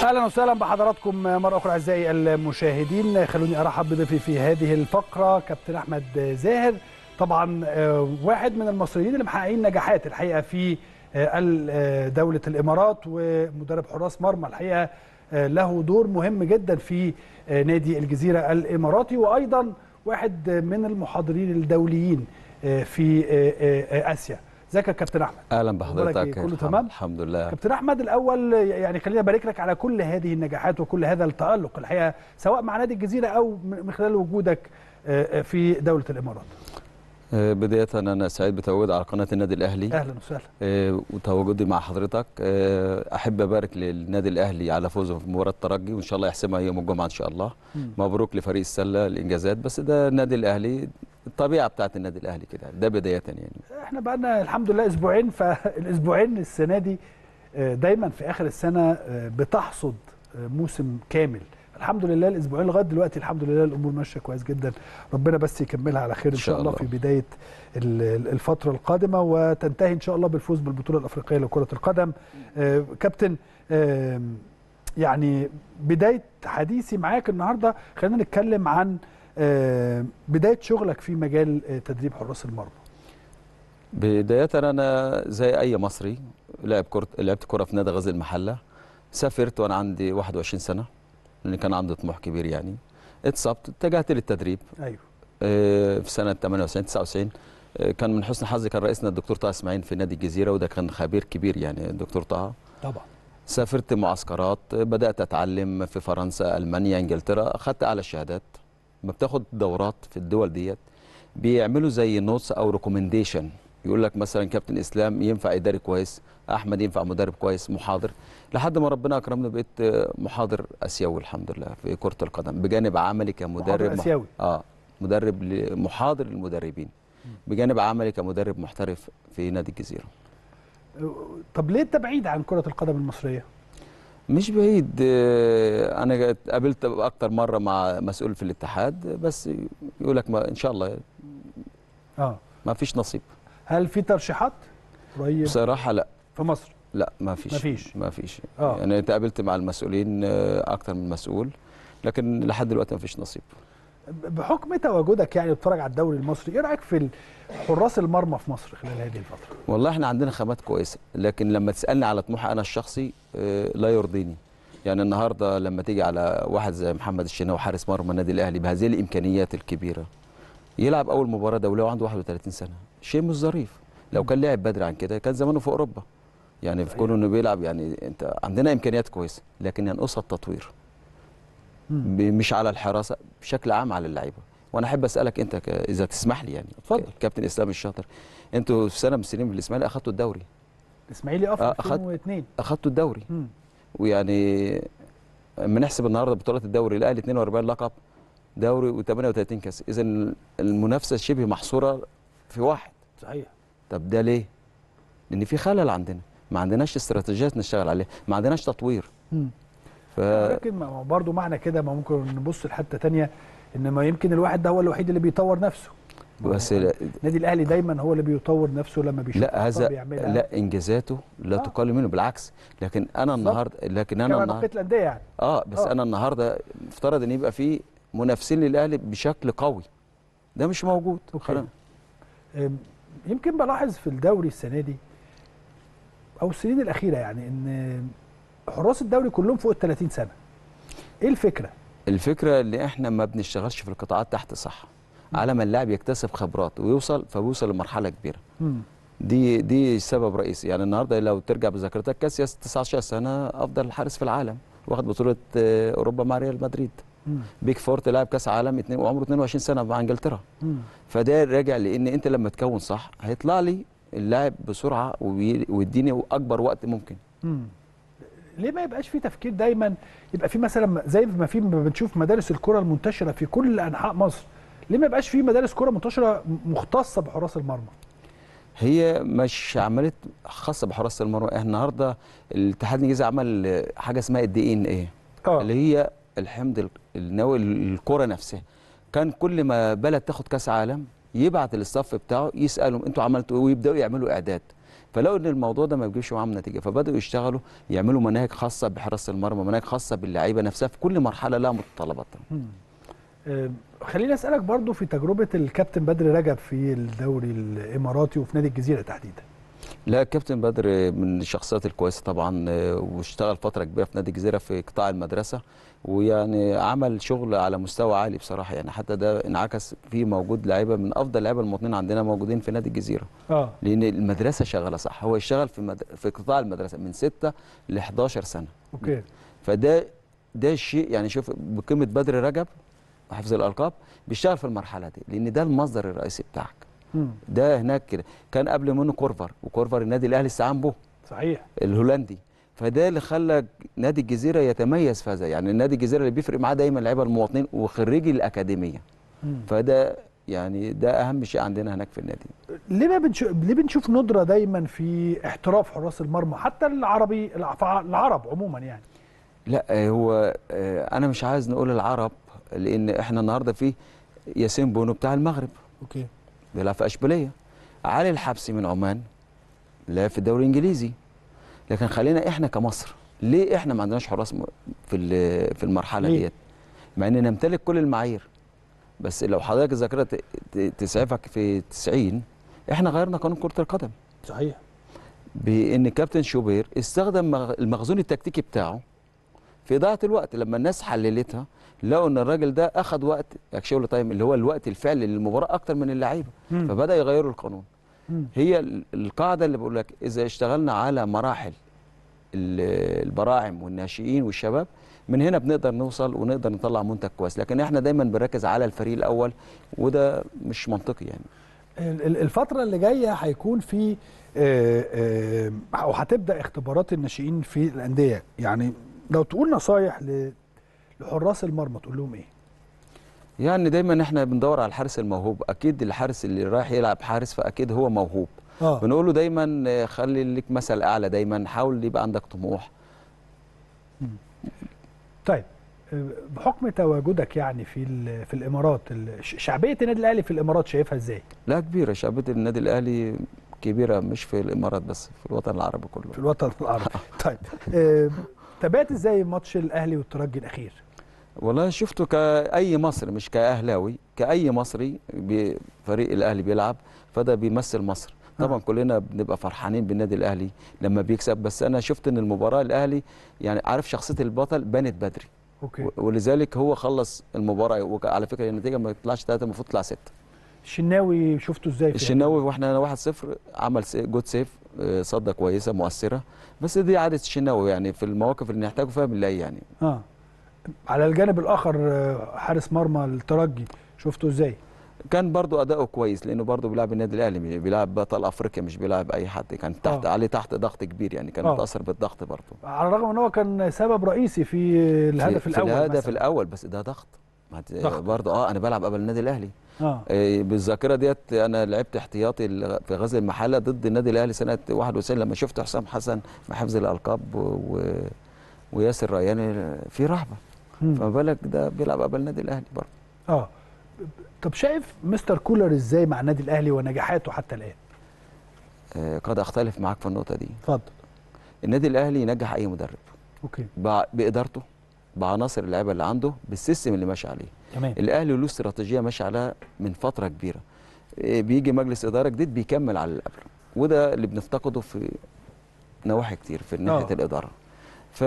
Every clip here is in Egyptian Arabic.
اهلا وسهلا بحضراتكم مره اخرى اعزائي المشاهدين خلوني ارحب بضيفي في هذه الفقره كابتن احمد زاهر طبعا واحد من المصريين اللي محققين نجاحات الحقيقه في دوله الامارات ومدرب حراس مرمى الحقيقه له دور مهم جدا في نادي الجزيره الاماراتي وايضا واحد من المحاضرين الدوليين في اسيا ازيك يا كابتن احمد اهلا بحضرتك كله تمام الحمد لله كابتن احمد الاول يعني خلينا ابارك لك على كل هذه النجاحات وكل هذا التالق الحقيقه سواء مع نادي الجزيره او من خلال وجودك في دوله الامارات بداية أنا سعيد بتواجدي على قناة النادي الأهلي أهلا وسهلا وتواجدي مع حضرتك أحب أبارك للنادي الأهلي على فوزه في مباراة الترجي وإن شاء الله يحسمها يوم الجمعة إن شاء الله م. مبروك لفريق السلة الإنجازات بس ده النادي الأهلي الطبيعة بتاعت النادي الأهلي كده ده بداية يعني إحنا بقى لنا الحمد لله أسبوعين فالأسبوعين السنة دي دايما في آخر السنة بتحصد موسم كامل الحمد لله الاسبوعين لغايه دلوقتي الحمد لله الامور ماشيه كويس جدا ربنا بس يكملها على خير ان شاء الله في بدايه الفتره القادمه وتنتهي ان شاء الله بالفوز بالبطوله الافريقيه لكره القدم آه كابتن آه يعني بدايه حديثي معاك النهارده خلينا نتكلم عن آه بدايه شغلك في مجال تدريب حراس المرمى بدايه انا زي اي مصري لعب كره لعبت كره في نادي غزل المحله سافرت وانا عندي 21 سنه لان كان عندي طموح كبير يعني اتصبت اتجهت للتدريب ايوه آه في سنه 98 99 آه كان من حسن حظي كان رئيسنا الدكتور طه اسماعيل في نادي الجزيره وده كان خبير كبير يعني الدكتور طه طبعا سافرت معسكرات بدات اتعلم في فرنسا المانيا انجلترا اخذت اعلى الشهادات ما بتاخد دورات في الدول ديت بيعملوا زي نوتس او ريكومنديشن يقول لك مثلا كابتن اسلام ينفع اداري كويس احمد ينفع مدرب كويس محاضر لحد ما ربنا اكرمنا بقيت محاضر اسيوي الحمد لله في كره القدم بجانب عملي كمدرب محاضر اسيوي اه مدرب محاضر للمدربين بجانب عملي كمدرب محترف في نادي الجزيره طب ليه انت بعيد عن كره القدم المصريه مش بعيد انا اتقابلت اكتر مره مع مسؤول في الاتحاد بس يقول لك ما ان شاء الله اه ما فيش نصيب هل في ترشيحات قريب بصراحه لا في مصر لا ما فيش ما فيش ما فيش آه. يعني اتقابلت مع المسؤولين اكتر من مسؤول لكن لحد دلوقتي ما فيش نصيب بحكم تواجدك يعني بتتفرج على الدوري المصري ايه رايك في حراس المرمى في مصر خلال هذه الفتره والله احنا عندنا خامات كويسه لكن لما تسالني على طموحي انا الشخصي لا يرضيني يعني النهارده لما تيجي على واحد زي محمد الشناوي حارس مرمى النادي الاهلي بهذه الامكانيات الكبيره يلعب اول مباراه دوليه وعنده 31 سنه شيء مش ظريف لو كان لعب بدري عن كده كان زمانه في اوروبا يعني في كونه انه بيلعب يعني انت عندنا امكانيات كويسه لكن ينقصها التطوير مش على الحراسه بشكل عام على اللعيبه وانا احب اسالك انت ك... اذا تسمح لي يعني اتفضل كابتن اسلام الشاطر انتوا في سنه من السنين في الاسماعيلي اخذتوا الدوري الاسماعيلي اه في 2002 اخذتوا الدوري مم. ويعني اما نحسب النهارده بطولات الدوري الاهلي 42 لقب دوري و38 كاس اذا المنافسه شبه محصوره في واحد صحيح طب ده ليه لان في خلل عندنا ما عندناش استراتيجيات نشتغل عليها ما عندناش تطوير امم ف... لكن برضه معنى كده ما ممكن نبص لحته ثانيه ان ما يمكن الواحد ده هو الوحيد اللي بيطور نفسه بس النادي الاهلي دايما هو اللي بيطور نفسه لما بيشوف لا هذا لا انجازاته لا آه. تقل منه بالعكس لكن انا النهارده لكن انا النهارده الانديه يعني اه بس آه. انا النهارده افترض ان يبقى في منافسين للاهلي بشكل قوي ده مش موجود خلاص يمكن بلاحظ في الدوري السنه دي او السنين الاخيره يعني ان حراس الدوري كلهم فوق ال 30 سنه ايه الفكره الفكره اللي احنا ما بنشتغلش في القطاعات تحت صح على ما اللاعب يكتسب خبرات ويوصل فبيوصل لمرحله كبيره م. دي دي سبب رئيسي يعني النهارده لو ترجع بذاكرتك كاسياس 19 سنه افضل حارس في العالم واخد بطوله اوروبا مع ريال مدريد م. بيك فورت لاعب كاس عالم وعمره 22 سنه مع انجلترا م. فده راجع لان انت لما تكون صح هيطلع لي اللاعب بسرعه ويديني اكبر وقت ممكن م. ليه ما يبقاش في تفكير دايما يبقى في مثلا زي ما في بنشوف مدارس الكره المنتشره في كل انحاء مصر ليه ما يبقاش في مدارس كره منتشره مختصه بحراس المرمى هي مش عمليه خاصه بحراسه المرمى احنا النهارده الاتحاد الانجليزي عمل حاجه اسمها الدي ان ايه اللي هي الحمض النووي الكره نفسها كان كل ما بلد تاخد كاس عالم يبعت الاستاف بتاعه يسالهم انتوا عملتوا ايه ويبداوا يعملوا اعداد فلقوا ان الموضوع ده ما بيجيبش معاهم نتيجه فبداوا يشتغلوا يعملوا مناهج خاصه بحراسه المرمى مناهج خاصه باللعيبه نفسها في كل مرحله لها متطلباتها مم. آه، خليني اسالك برضو في تجربه الكابتن بدر رجب في الدوري الاماراتي وفي نادي الجزيره تحديدا لا الكابتن بدر من الشخصيات الكويسه طبعا آه، واشتغل فتره كبيره في نادي الجزيره في قطاع المدرسه ويعني عمل شغل على مستوى عالي بصراحه يعني حتى ده انعكس فيه موجود لعيبه من افضل لعيبه المواطنين عندنا موجودين في نادي الجزيره اه لان المدرسه شغاله صح هو يشتغل في مد... في قطاع المدرسه من 6 ل 11 سنه اوكي فده ده الشيء يعني شوف بقيمه بدر رجب حفظ الالقاب بيشتغل في المرحله دي لان ده المصدر الرئيسي بتاعك مم. ده هناك كده كان قبل منه كورفر وكورفر النادي الاهلي استعان به صحيح الهولندي فده اللي خلى نادي الجزيره يتميز في هذا يعني النادي الجزيره اللي بيفرق معاه دايما لعيبه المواطنين وخريجي الاكاديميه مم. فده يعني ده اهم شيء عندنا هناك في النادي ليه ما بنشوف ليه بنشوف ندره دايما في احتراف حراس المرمى حتى العربي الع- العرب عموما يعني لا آه، هو آه، انا مش عايز نقول العرب لان احنا النهارده في ياسين بونو بتاع المغرب اوكي بيلعب في اشبيليه علي الحبسي من عمان لعب في الدوري الانجليزي لكن خلينا احنا كمصر ليه احنا ما عندناش حراس م- في ال- في المرحله ليه؟ ديت مع ان نمتلك كل المعايير بس لو حضرتك الذاكره ت- ت- تسعفك في 90 احنا غيرنا قانون كره القدم صحيح بان كابتن شوبير استخدم مغ- المخزون التكتيكي بتاعه في اضاعه الوقت لما الناس حللتها لقوا ان الراجل ده اخذ وقت اكشولي تايم اللي هو الوقت الفعلي للمباراه اكتر من اللعيبه مم. فبدا يغيروا القانون مم. هي ال- القاعده اللي بقول لك اذا اشتغلنا على مراحل ال- البراعم والناشئين والشباب من هنا بنقدر نوصل ونقدر نطلع منتج كويس لكن احنا دايما بنركز على الفريق الاول وده مش منطقي يعني ال- ال- الفترة اللي جاية هيكون في آه، آه، أو هتبدأ اختبارات الناشئين في الأندية يعني لو تقول نصايح ل- لحراس المرمى تقول لهم إيه؟ يعني دايما احنا بندور على الحارس الموهوب اكيد الحارس اللي رايح يلعب حارس فاكيد هو موهوب اه بنقول له دايما آه، خلي لك مثل اعلى دايما حاول يبقى عندك طموح طيب آه، بحكم تواجدك يعني في ال- في الإمارات ال- ش- شعبية النادي الأهلي في الإمارات شايفها إزاي؟ لا كبيره شعبيه النادي الاهلي كبيره مش في الامارات بس في الوطن العربي كله في الوطن العربي طيب آه، تابعت إزاي ماتش الأهلي والترجي الأخير؟ والله شفته كأي مصري مش كأهلاوي كأي مصري بي- فريق الأهلي بيلعب فده بيمثل مصر طبعا آه. كلنا بنبقى فرحانين بالنادي الأهلي لما بيكسب بس أنا شفت إن المباراة الأهلي يعني عارف شخصية البطل بانت بدري أوكي و- ولذلك هو خلص المباراة وعلى فكرة النتيجة ما تطلعش ثلاثة المفروض تطلع ستة الشناوي شفته إزاي؟ في الشناوي واحنا 1-0 عمل س- جود سيف آه، صدة كويسة مؤثرة بس دي عادة الشناوي يعني في المواقف اللي نحتاجه فيها بنلاقيه يعني اه على الجانب الاخر آه، حارس مرمى الترجي شفته ازاي كان برضو اداؤه كويس لانه برضو بيلعب النادي الاهلي مش بيلعب بطل افريقيا مش بيلعب اي حد كان تحت آه. عليه تحت ضغط كبير يعني كان آه. متاثر بالضغط برضو على الرغم ان هو كان سبب رئيسي في الهدف في الاول في الهدف مثلاً. الاول بس ده ضغط ما هت- ضغط. برضو اه انا بلعب قبل النادي الاهلي اه آه، بالذاكره ديت انا لعبت احتياطي ال- في غزل المحله ضد النادي الاهلي سنه 91 لما شفت حسام حسن مع حفظ الالقاب و... و... وياسر رياني في رهبه مم. فما بالك ده بيلعب قبل النادي الاهلي برضو اه طب شايف مستر كولر ازاي مع النادي الاهلي ونجاحاته حتى الان آه، قد اختلف معاك في النقطه دي اتفضل النادي الاهلي ينجح اي مدرب اوكي بع- بادارته بعناصر اللعيبه اللي عنده بالسيستم اللي ماشي عليه تمام الاهلي له استراتيجيه ماشي عليها من فتره كبيره إيه، بيجي مجلس اداره جديد بيكمل على اللي قبله وده اللي بنفتقده في نواحي كتير في ناحيه آه. الاداره ف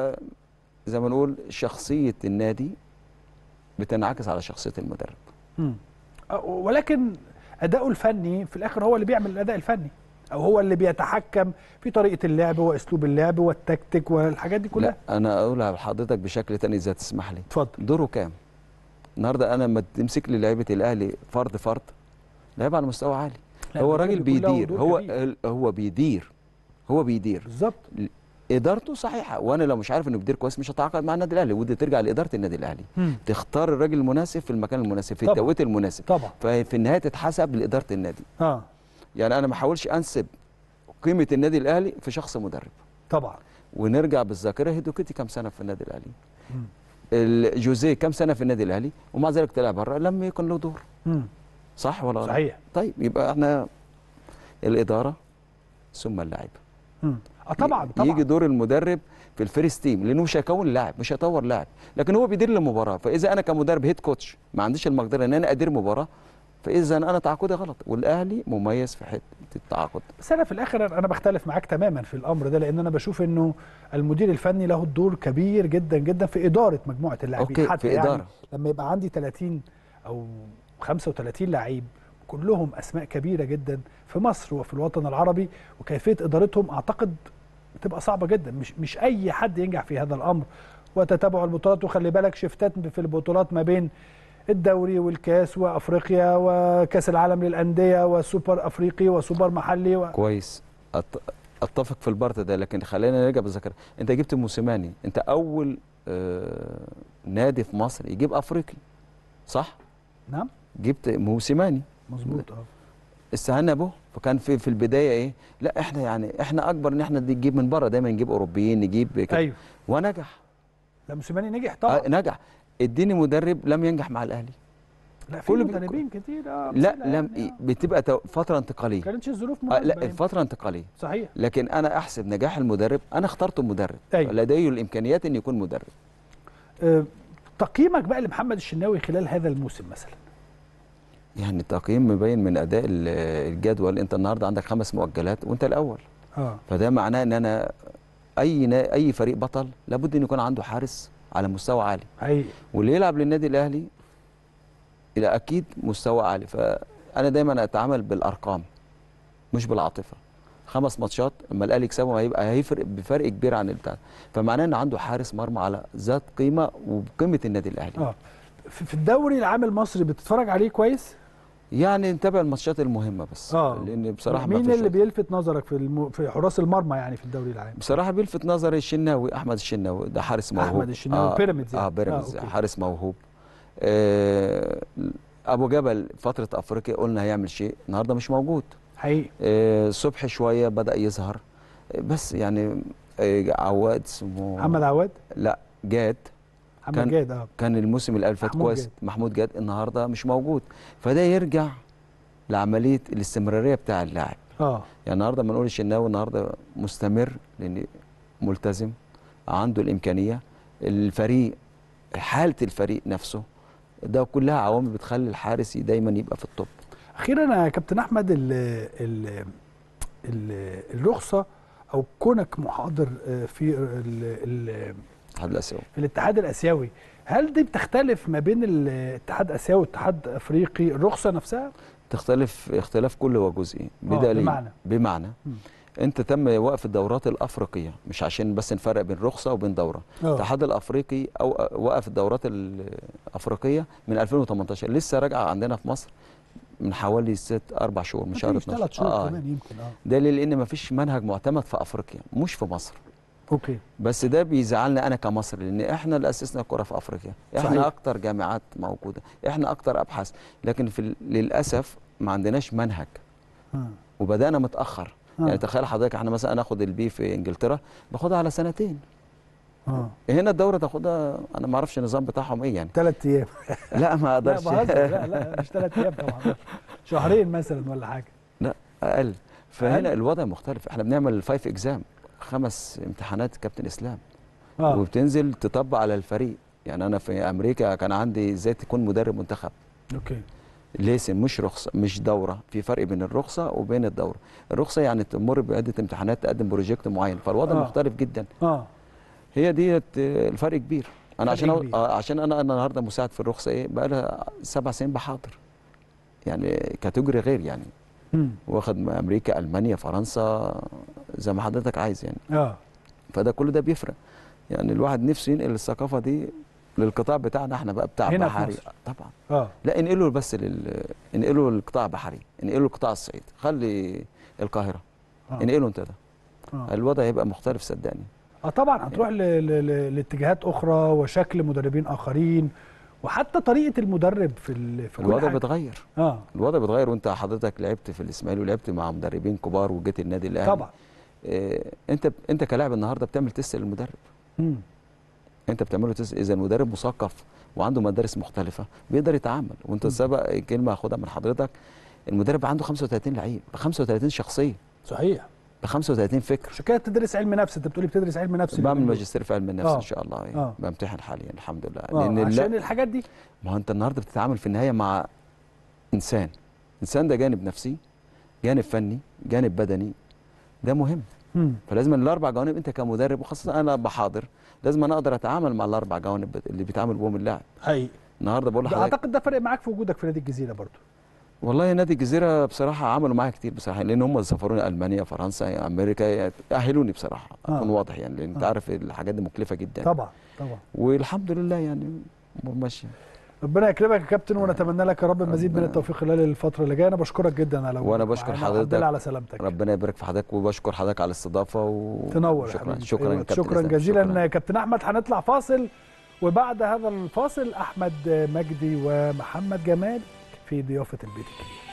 زي ما نقول شخصيه النادي بتنعكس على شخصيه المدرب مم. آه، ولكن اداؤه الفني في الاخر هو اللي بيعمل الاداء الفني او هو اللي بيتحكم في طريقه اللعب واسلوب اللعب والتكتيك والحاجات دي كلها لا انا اقولها لحضرتك بشكل تاني اذا تسمح لي اتفضل دوره كام النهارده انا لما تمسك لي لعيبه الاهلي فرد فرد لعيبه على مستوى عالي لا، هو ده راجل بيكون له بيدير دور هو كبير. هو بيدير هو بيدير بالظبط ادارته صحيحه وانا لو مش عارف انه بيدير كويس مش هتعاقد مع النادي الاهلي ودي ترجع لاداره النادي الاهلي مم. تختار الراجل المناسب في المكان المناسب في طبعا. التوقيت المناسب طبعا ففي النهايه تتحسب لاداره النادي اه يعني انا ما احاولش انسب قيمه النادي الاهلي في شخص مدرب طبعا ونرجع بالذاكره هيدوكيتي كام سنه في النادي الاهلي مم. الجوزيه كام سنه في النادي الاهلي ومع ذلك طلع بره لم يكن له دور مم. صح ولا غلط؟ صحيح طيب يبقى احنا الاداره ثم اللاعب مم. اه طبعا ي- طبعا يجي دور المدرب في الفيرست تيم لانه مش هيكون لاعب مش هيطور لاعب لكن هو بيدير المباراه فاذا انا كمدرب هيد كوتش ما عنديش المقدره ان انا ادير مباراه فاذا انا تعاقدي غلط والاهلي مميز في حته التعاقد بس انا في الاخر انا بختلف معاك تماما في الامر ده لان انا بشوف انه المدير الفني له دور كبير جدا جدا في اداره مجموعه اللاعبين أوكي، حتى في يعني إدارة. لما يبقى عندي 30 او 35 لعيب كلهم اسماء كبيره جدا في مصر وفي الوطن العربي وكيفيه ادارتهم اعتقد بتبقى صعبه جدا مش مش اي حد ينجح في هذا الامر وتتابع البطولات وخلي بالك شفتات في البطولات ما بين الدوري والكاس وافريقيا وكاس العالم للانديه وسوبر افريقي وسوبر محلي و... كويس أت- اتفق في البارت ده لكن خلينا نرجع بالذاكره انت جبت موسيماني انت اول آه نادي في مصر يجيب افريقي صح نعم جبت موسيماني مظبوط اه استهنا به فكان في في البدايه ايه لا احنا يعني احنا اكبر ان احنا نجيب من بره دايما نجيب اوروبيين نجيب كده ايوه ونجح لا موسيماني نجح طبعا آه نجح اديني مدرب لم ينجح مع الاهلي لا في كله بي- مدربين كتير اه لا أمثلة لم يعني، آه. بتبقى تو- فتره انتقاليه ما كانتش الظروف آه مناسبه لا يعني. فتره انتقاليه صحيح لكن انا احسب نجاح المدرب انا اخترت المدرب أيوة. لديه الامكانيات ان يكون مدرب آه تقييمك بقى لمحمد الشناوي خلال هذا الموسم مثلا يعني التقييم مبين من اداء ال- الجدول انت النهارده عندك خمس مؤجلات وانت الاول اه فده معناه ان انا اي نا- اي فريق بطل لابد ان يكون عنده حارس على مستوى عالي حقيقي واللي يلعب للنادي الاهلي الى اكيد مستوى عالي فانا دايما اتعامل بالارقام مش بالعاطفه خمس ماتشات اما الاهلي يكسبهم هيبقى هيفرق بفرق كبير عن البتاع فمعناه ان عنده حارس مرمى على ذات قيمه وبقيمه النادي الاهلي اه في في الدوري العام المصري بتتفرج عليه كويس يعني نتابع الماتشات المهمه بس آه. لان بصراحه ما مين فيش اللي وقت. بيلفت نظرك في الم... في حراس المرمى يعني في الدوري العام بصراحه بيلفت نظري الشناوي احمد الشناوي ده حارس موهوب أحمد الشناوي، آه بيراميدز يعني. اه بيراميدز آه، أوكي. حارس موهوب آه ابو جبل فتره افريقيا قلنا هيعمل شيء النهارده مش موجود حقيقي آه صبحي شويه بدا يظهر آه، بس يعني آه عواد اسمه محمد عواد لا جاد محمد كان- جاد اه كان الموسم اللي فات محمود كويس جاد. محمود جاد النهارده مش موجود فده يرجع لعمليه الاستمراريه بتاع اللاعب اه يعني النهارده ما نقول الشناوي النهارده مستمر لان ملتزم عنده الامكانيه الفريق حاله الفريق نفسه ده كلها عوامل بتخلي الحارس دايما يبقى في التوب اخيرا يا كابتن احمد ال ال ال الرخصه او كونك محاضر آه، في ال ال الاتحاد الاسيوي في الاتحاد الاسيوي هل دي بتختلف ما بين الاتحاد الاسيوي والاتحاد الافريقي الرخصه نفسها تختلف اختلاف كل وجزئي آه، بدليل بمعنى؟ بمعنى مم. انت تم وقف الدورات الافريقيه مش عشان بس نفرق بين رخصه وبين دوره آه. الاتحاد الافريقي او وقف الدورات الافريقيه من 2018 لسه راجعه عندنا في مصر من حوالي ست اربع شهور من شهر مفيش 12 ثلاث شهور آه. كمان يمكن اه ده ليه؟ لان مفيش منهج معتمد في افريقيا مش في مصر اوكي بس ده بيزعلنا انا كمصري لان احنا اللي اسسنا الكره في افريقيا احنا صحيح. اكتر جامعات موجوده احنا اكتر ابحاث لكن في ال- للاسف ما عندناش منهج آه. وبدانا متاخر آه. يعني تخيل حضرتك احنا مثلا ناخد البي في انجلترا باخدها على سنتين اه هنا الدوره تاخدها انا ما اعرفش النظام بتاعهم ايه يعني ثلاث ايام لا ما لا اقدرش بهزر لا لا مش ثلاث ايام طبعا شهرين مثلا ولا حاجه لا اقل فهنا أقل؟ الوضع مختلف احنا بنعمل الفايف اكزام خمس امتحانات كابتن اسلام اه وبتنزل تطبق على الفريق يعني انا في امريكا كان عندي ازاي تكون مدرب منتخب اوكي ليسن مش رخصه مش دوره في فرق بين الرخصه وبين الدوره الرخصه يعني تمر بعده امتحانات تقدم بروجكت معين فالوضع آه. مختلف جدا اه هي ديت آه، الفرق كبير انا فرق عشان أقول- كبير. آه عشان انا انا النهارده مساعد في الرخصه ايه بقى لها سبع سنين بحاضر يعني كاتيجوري غير يعني مم. واخد من امريكا المانيا فرنسا زي ما حضرتك عايز يعني اه فده كل ده بيفرق يعني الواحد نفسه ينقل الثقافه دي للقطاع بتاعنا احنا بقى بتاع هنا في بحري مصر. طبعا اه لا انقله بس لل انقله للقطاع بحري انقله لقطاع الصعيد خلي القاهره اه, انقله انت ده آه. الوضع هيبقى مختلف صدقني آه طبعا هتروح ل... ل... ل... لاتجاهات اخرى وشكل مدربين اخرين وحتى طريقه المدرب في ال... في كل الوضع حاجه بيتغير اه الوضع بيتغير وانت حضرتك لعبت في الاسماعيلي ولعبت مع مدربين كبار وجيت النادي الاهلي طبعا اه انت انت كلاعب النهارده بتعمل تيست للمدرب مم. انت بتعمله تيست اذا المدرب مثقف وعنده مدارس مختلفه بيقدر يتعامل وانت مم. سبق كلمه هاخدها من حضرتك المدرب عنده 35 لعيب 35 شخصيه صحيح ب 35 فكر عشان كده بتدرس علم نفس انت بتقولي بتدرس علم نفس بعمل اليومين دول. ماجستير في علم النفس آه. ان شاء الله يعني. آه. بمتحن حاليا الحمد لله اه لان عشان لا الحاجات دي ما هو انت النهارده بتتعامل في النهايه مع انسان انسان ده جانب نفسي جانب فني جانب بدني ده مهم مم. فلازم الاربع جوانب انت كمدرب وخاصه انا بحاضر لازم انا اقدر اتعامل مع الاربع جوانب اللي بيتعامل بهم اللاعب حقيقي النهارده بقول ده لحضرتك اعتقد ده فرق معاك في وجودك في نادي الجزيره برضو والله نادي الجزيره بصراحه عملوا معايا كتير بصراحه لان هم سافروني المانيا فرنسا امريكا اهلوني بصراحه آه. اكون واضح يعني لان انت آه. عارف الحاجات دي مكلفه جدا طبعا طبعا والحمد لله يعني امور ماشيه ربنا يكرمك يا كابتن ونتمنى لك يا رب المزيد من ربنا- التوفيق خلال الفتره اللي جايه انا بشكرك جدا على وأنا وجودك بشكر معانا حضرتك. والحمد لله على سلامتك ربنا يبارك في حضرتك وبشكر حضرتك على الاستضافه و... تنور يا شكرا حبيبي. شكرا أيوة. كابتن شكرا إسلام. جزيلا شكراً. كابتن احمد هنطلع فاصل وبعد هذا الفاصل احمد مجدي ومحمد جمال في ضيافه البيت الكبير